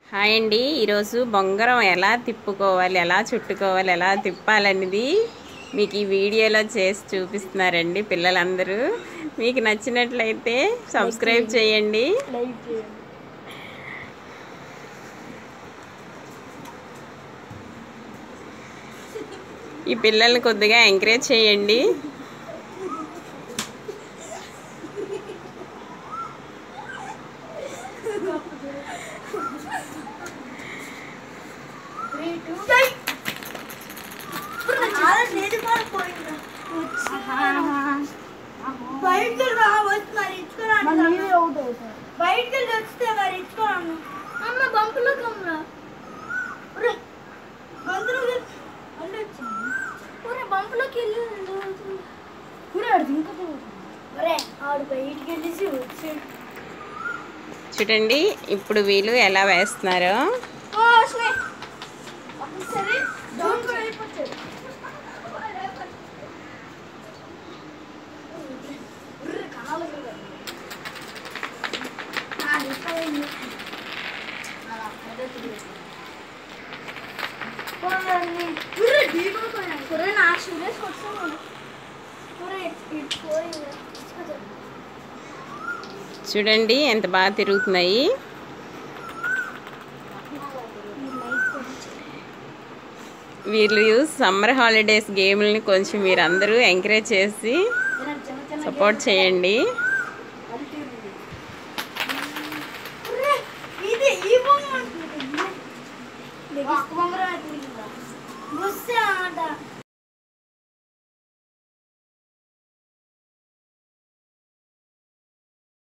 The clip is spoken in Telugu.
హాయ్ అండి ఈరోజు బొంగరం ఎలా తిప్పుకోవాలి ఎలా చుట్టుకోవాలి ఎలా తిప్పాలనేది మీకు ఈ వీడియోలో చేసి చూపిస్తున్నారండి పిల్లలందరూ మీకు నచ్చినట్లయితే సబ్స్క్రైబ్ చేయండి లైక్ చేయండి ఈ పిల్లల్ని కొద్దిగా ఎంకరేజ్ చేయండి త్రీ టూ బయటకు రా వచ్చి మరి ఇచ్చుకోరాను మన నీవే అవుట్ అవుతారు బయటకు వస్తే మరి ఇచ్చుకోరాను అమ్మ బంపులో కమ్మరా ఒరే బంపులో ఒరే బంపులోకి వెళ్ళి కూర ఆడితే ఇంకా ఒరే ఆడు బయటికి వెళ్ళేసి వచ్చి చూడండి ఇప్పుడు వీళ్ళు ఎలా వేస్తున్నారో సరే డౌన్ అయిపోతాడు నాకు సురేష్ కొట్టాను చూడండి ఎంత బాగా తిరుగుతున్నాయి వీళ్ళు సమ్మర్ హాలిడేస్ గేమ్ని కొంచెం మీరు అందరూ ఎంకరేజ్ చేసి సపోర్ట్ చేయండి ఇది ఈ బొమ్మ బొమ్మ ఆట